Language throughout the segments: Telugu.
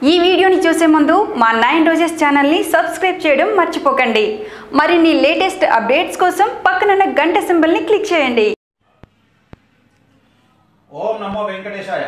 ఈ వీడియోని చూసే ముందు మా నైన్ రోజెస్ ఛానల్ని సబ్స్క్రైబ్ చేయడం మర్చిపోకండి మరిన్ని లేటెస్ట్ అప్డేట్స్ కోసం పక్కనున్న గంట సింబల్ని క్లిక్ చేయండి ఓం నమో వెంకటేశాయ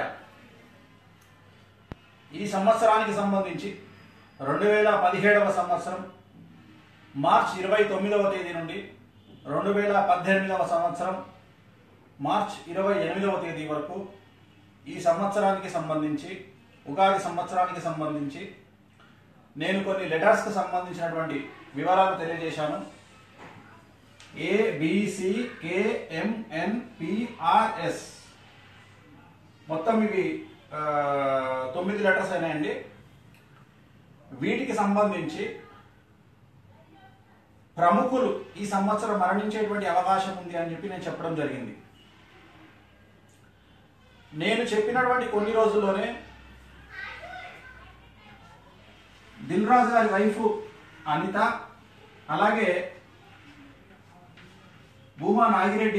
ఈ సంవత్సరానికి సంబంధించి రెండు వేల పదిహేడవ సంవత్సరం మార్చ్ ఇరవై తొమ్మిదవ తేదీ నుండి రెండు వేల పద్దెనిమిదవ సంవత్సరం మార్చ్ ఇరవై ఎనిమిదవ తేదీ వరకు ఈ సంవత్సరానికి సంబంధించి ఉగాది సంవత్సరానికి సంబంధించి నేను కొన్ని లెటర్స్కి సంబంధించినటువంటి వివరాలు తెలియజేశాను ఏ బిసి కేఎంఎన్ పిఆర్ఎస్ మొత్తం ఇవి ఆ, తొమ్మిది లెటర్స్ అయినాయండి వీటికి సంబంధించి ప్రముఖులు ఈ సంవత్సరం మరణించేటువంటి అవకాశం ఉంది అని చెప్పి నేను చెప్పడం జరిగింది నేను చెప్పినటువంటి కొన్ని రోజుల్లోనే దిల్ రాజు గారి వైఫ్ అనిత అలాగే భూమా నాగిరెడ్డి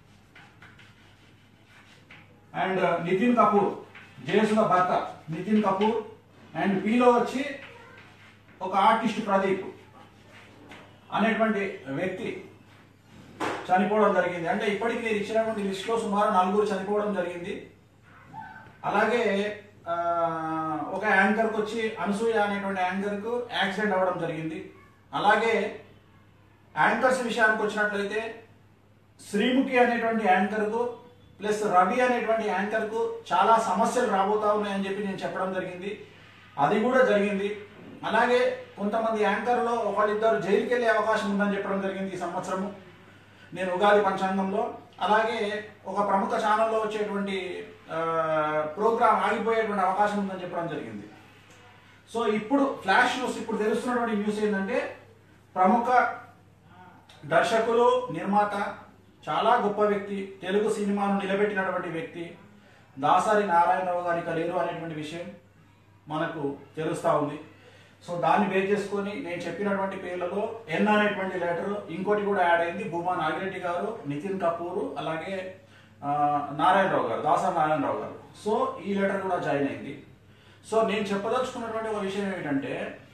అండ్ నితిన్ కపూర్ జయసుల భర్త నితిన్ కపూర్ అండ్ పీలో వచ్చి ఒక ఆర్టిస్ట్ ప్రదీప్ అనేటువంటి వ్యక్తి చనిపోవడం జరిగింది అంటే ఇప్పటికి నేను ఇచ్చినటువంటి లిస్ట్లో సుమారు నలుగురు చనిపోవడం జరిగింది అలాగే ఆ, ఒక యాంకర్కి వచ్చి అనసూయ అనేటువంటి యాంకర్కు యాక్సిడెంట్ అవ్వడం జరిగింది అలాగే యాంకర్స్ విషయానికి వచ్చినట్లయితే శ్రీముఖి అనేటువంటి యాంకర్కు ప్లస్ రవి అనేటువంటి యాంకర్కు చాలా సమస్యలు రాబోతా ఉన్నాయని చెప్పి నేను చెప్పడం జరిగింది అది కూడా జరిగింది అలాగే కొంతమంది యాంకర్లో ఒకళ్ళిద్దరు జైలుకి వెళ్ళే అవకాశం ఉందని చెప్పడం జరిగింది ఈ సంవత్సరము నేను ఉగాది పంచాంగంలో అలాగే ఒక ప్రముఖ ఛానల్లో వచ్చేటువంటి ప్రోగ్రామ్ ఆగిపోయేటువంటి అవకాశం ఉందని చెప్పడం జరిగింది సో ఇప్పుడు ఫ్లాష్ న్యూస్ ఇప్పుడు తెలుస్తున్నటువంటి న్యూస్ ఏంటంటే ప్రముఖ దర్శకులు నిర్మాత చాలా గొప్ప వ్యక్తి తెలుగు సినిమాను నిలబెట్టినటువంటి వ్యక్తి దాసరి నారాయణరావు గారి ఇక లేరు అనేటువంటి విషయం మనకు తెలుస్తూ ఉంది సో దాన్ని బేస్ చేసుకొని నేను చెప్పినటువంటి పేర్లలో ఎన్ అనేటువంటి లెటర్ ఇంకోటి కూడా యాడ్ అయింది భూమా నాగిరెడ్డి గారు నితిన్ కపూర్ అలాగే ఆ, నారాయణరావు గారు దాసరి నారాయణరావు గారు సో ఈ లెటర్ కూడా జాయిన్ అయింది సో నేను చెప్పదలుచుకున్నటువంటి ఒక విషయం ఏమిటంటే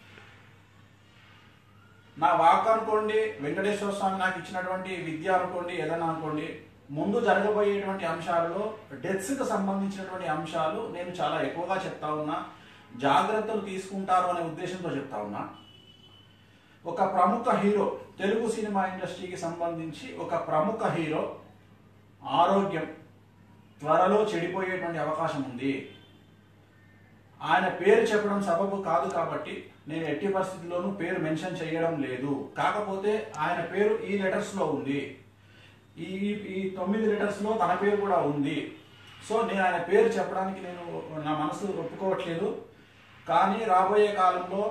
నా వాక్ అనుకోండి వెంకటేశ్వర స్వామి నాకు ఇచ్చినటువంటి విద్య అనుకోండి ఏదైనా అనుకోండి ముందు జరగబోయేటువంటి అంశాలలో డెత్స్కి సంబంధించినటువంటి అంశాలు నేను చాలా ఎక్కువగా చెప్తా ఉన్నా జాగ్రత్తలు తీసుకుంటారు అనే ఉద్దేశంతో చెప్తా ఉన్నా ఒక ప్రముఖ హీరో తెలుగు సినిమా ఇండస్ట్రీకి సంబంధించి ఒక ప్రముఖ హీరో ఆరోగ్యం త్వరలో చెడిపోయేటువంటి అవకాశం ఉంది ఆయన పేరు చెప్పడం సబబు కాదు కాబట్టి నేను ఎట్టి పరిస్థితుల్లోనూ పేరు మెన్షన్ చేయడం లేదు కాకపోతే ఆయన పేరు ఈ లెటర్స్ లో ఉంది ఈ ఈ తొమ్మిది లెటర్స్ లో తన పేరు కూడా ఉంది సో నేను ఆయన పేరు చెప్పడానికి నేను నా మనసు ఒప్పుకోవట్లేదు కానీ రాబోయే కాలంలో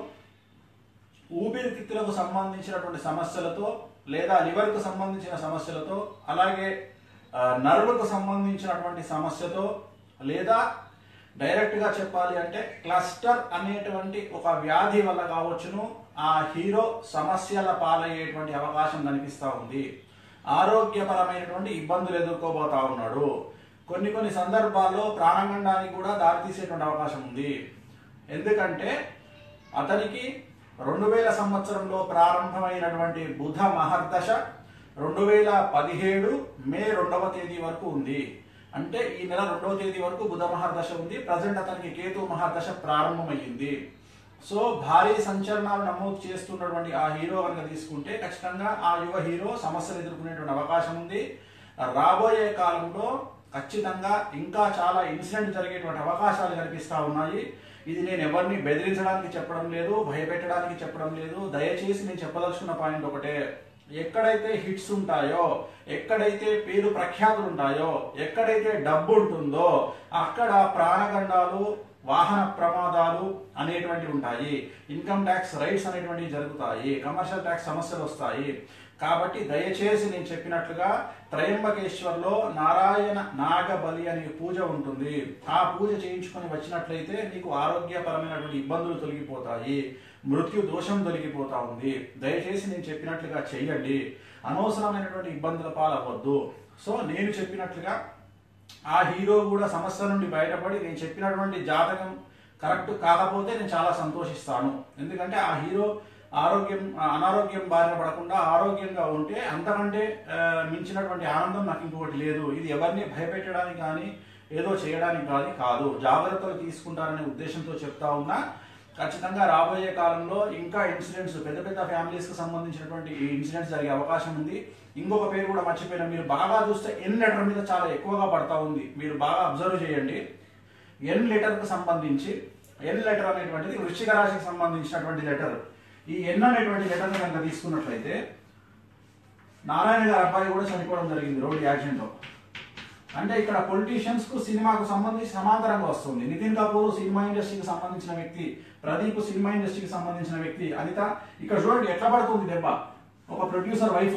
ఊపిరితిత్తులకు సంబంధించినటువంటి సమస్యలతో లేదా లివర్కు సంబంధించిన సమస్యలతో అలాగే ఆ, నర్వుకు సంబంధించినటువంటి సమస్యతో లేదా డైరెక్ట్గా చెప్పాలి అంటే క్లస్టర్ అనేటువంటి ఒక వ్యాధి వల్ల కావచ్చును ఆ హీరో సమస్యల పాలయ్యేటువంటి అవకాశం కనిపిస్తూ ఉంది ఆరోగ్యపరమైనటువంటి ఇబ్బందులు ఎదుర్కోబోతా ఉన్నాడు కొన్ని కొన్ని సందర్భాల్లో ప్రాణగండానికి కూడా దారితీసేటువంటి అవకాశం ఉంది ఎందుకంటే అతనికి రెండు వేల సంవత్సరంలో ప్రారంభమైనటువంటి బుధ మహర్దశ రెండు వేల పదిహేడు మే రెండవ తేదీ వరకు ఉంది అంటే ఈ నెల రెండవ తేదీ వరకు బుధ మహర్దశ ఉంది ప్రజెంట్ అతనికి కేతు మహర్దశ ప్రారంభమైంది సో భారీ సంచలనాలు నమోదు చేస్తున్నటువంటి ఆ హీరో కనుక తీసుకుంటే ఖచ్చితంగా ఆ యువ హీరో సమస్యలు ఎదుర్కొనేటువంటి అవకాశం ఉంది రాబోయే కాలంలో ఖచ్చితంగా ఇంకా చాలా ఇన్సిడెంట్ జరిగేటువంటి అవకాశాలు కనిపిస్తా ఉన్నాయి ఇది నేను ఎవరిని బెదిరించడానికి చెప్పడం లేదు భయపెట్టడానికి చెప్పడం లేదు దయచేసి నేను చెప్పదలుచుకున్న పాయింట్ ఒకటే ఎక్కడైతే హిట్స్ ఉంటాయో ఎక్కడైతే పేరు ప్రఖ్యాతులు ఉంటాయో ఎక్కడైతే డబ్బు ఉంటుందో అక్కడ ప్రాణగండాలు వాహన ప్రమాదాలు అనేటువంటివి ఉంటాయి ఇన్కమ్ ట్యాక్స్ రైట్స్ అనేటువంటివి జరుగుతాయి కమర్షియల్ ట్యాక్స్ సమస్యలు వస్తాయి కాబట్టి దయచేసి నేను చెప్పినట్లుగా త్రయంబకేశ్వర్లో నారాయణ నాగబలి అనే పూజ ఉంటుంది ఆ పూజ చేయించుకొని వచ్చినట్లయితే మీకు ఆరోగ్యపరమైనటువంటి ఇబ్బందులు తొలగిపోతాయి మృత్యు దోషం తొలగిపోతా ఉంది దయచేసి నేను చెప్పినట్లుగా చెయ్యండి అనవసరమైనటువంటి ఇబ్బందుల పాలవద్దు సో నేను చెప్పినట్లుగా ఆ హీరో కూడా సమస్య నుండి బయటపడి నేను చెప్పినటువంటి జాతకం కరెక్ట్ కాకపోతే నేను చాలా సంతోషిస్తాను ఎందుకంటే ఆ హీరో ఆరోగ్యం అనారోగ్యం బారిన పడకుండా ఆరోగ్యంగా ఉంటే అంతకంటే ఆ, మించినటువంటి ఆనందం నాకు ఇంకొకటి లేదు ఇది ఎవరిని భయపెట్టడానికి కానీ ఏదో చేయడానికి కానీ కాదు జాగ్రత్తలు తీసుకుంటారనే ఉద్దేశంతో చెప్తా ఉన్నా ఖచ్చితంగా రాబోయే కాలంలో ఇంకా ఇన్సిడెంట్స్ పెద్ద పెద్ద ఫ్యామిలీస్ కి సంబంధించినటువంటి ఈ ఇన్సిడెంట్స్ జరిగే అవకాశం ఉంది ఇంకొక పేరు కూడా మర్చిపోయినా మీరు బాగా చూస్తే ఎన్ లెటర్ మీద చాలా ఎక్కువగా పడతా ఉంది మీరు బాగా అబ్జర్వ్ చేయండి ఎన్ లెటర్ కు సంబంధించి ఎన్ లెటర్ అనేటువంటిది వృశ్చిక రాశికి సంబంధించినటువంటి లెటర్ ఈ ఎన్ అనేటువంటి లెటర్ కనుక తీసుకున్నట్లయితే నారాయణ గారి అబ్బాయి కూడా చనిపోవడం జరిగింది రోడ్డు యాక్సిడెంట్ లో అంటే ఇక్కడ పొలిటీషియన్స్ కు సినిమాకు సంబంధించి సమాంతరంగా వస్తుంది నితిన్ కపూర్ సినిమా ఇండస్ట్రీకి సంబంధించిన వ్యక్తి ప్రదీప్ సినిమా ఇండస్ట్రీకి సంబంధించిన వ్యక్తి అనిత ఇక్కడ చూడండి ఎట్లా పడుతుంది దెబ్బ ఒక ప్రొడ్యూసర్ వైఫ్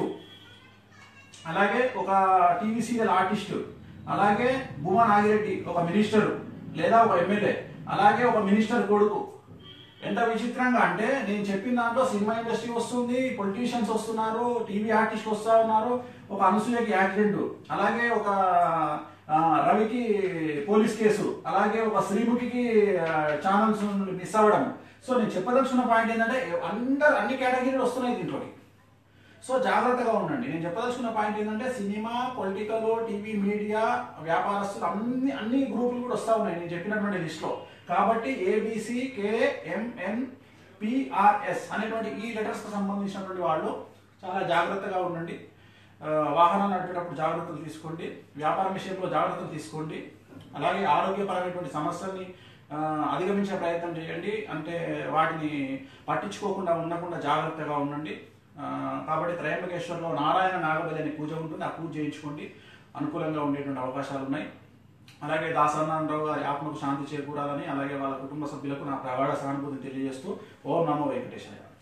అలాగే ఒక టీవీ సీరియల్ ఆర్టిస్ట్ అలాగే భూమా నాగిరెడ్డి ఒక మినిస్టర్ లేదా ఒక ఎమ్మెల్యే అలాగే ఒక మినిస్టర్ కొడుకు ఎంత విచిత్రంగా అంటే నేను చెప్పిన దాంట్లో సినిమా ఇండస్ట్రీ వస్తుంది పొలిటీషియన్స్ వస్తున్నారు టీవీ ఆర్టిస్ట్ వస్తా ఉన్నారు ఒక అనసూయకి యాక్సిడెంట్ అలాగే ఒక ఆ, రవికి పోలీస్ కేసు అలాగే ఒక శ్రీముఖికి ఛానల్స్ మిస్ అవ్వడం సో నేను చెప్పదలుచుకున్న పాయింట్ ఏంటంటే అందరు అన్ని కేటగిరీలు వస్తున్నాయి దీంట్లోకి సో జాగ్రత్తగా ఉండండి నేను చెప్పదలుచుకున్న పాయింట్ ఏంటంటే సినిమా పొలిటికల్ టీవీ మీడియా వ్యాపారస్తులు అన్ని అన్ని గ్రూపులు కూడా వస్తా ఉన్నాయి నేను చెప్పినటువంటి లిస్ట్లో కాబట్టి ఏబిసి కేఎంఎన్ పిఆర్ఎస్ అనేటువంటి ఈ లెటర్స్కి సంబంధించినటువంటి వాళ్ళు చాలా జాగ్రత్తగా ఉండండి ఆ, వాహనాలు నడిపేటప్పుడు జాగ్రత్తలు తీసుకోండి వ్యాపారం విషయంలో జాగ్రత్తలు తీసుకోండి అలాగే ఆరోగ్యపరమైనటువంటి సమస్యల్ని ఆ, అధిగమించే ప్రయత్నం చేయండి అంటే వాటిని పట్టించుకోకుండా ఉండకుండా జాగ్రత్తగా ఉండండి ఆ, కాబట్టి త్రయంబకేశ్వర్లో నారాయణ నాగబలి అనే పూజ ఉంటుంది ఆ పూజ చేయించుకోండి అనుకూలంగా ఉండేటువంటి అవకాశాలు ఉన్నాయి అలాగే దాసనారాయణరావు గారి ఆత్మకు శాంతి చేకూరాలని అలాగే వాళ్ళ కుటుంబ సభ్యులకు నా ప్రగాఢ సానుభూతిని తెలియజేస్తూ ఓం నమో వెంకటేశ్వర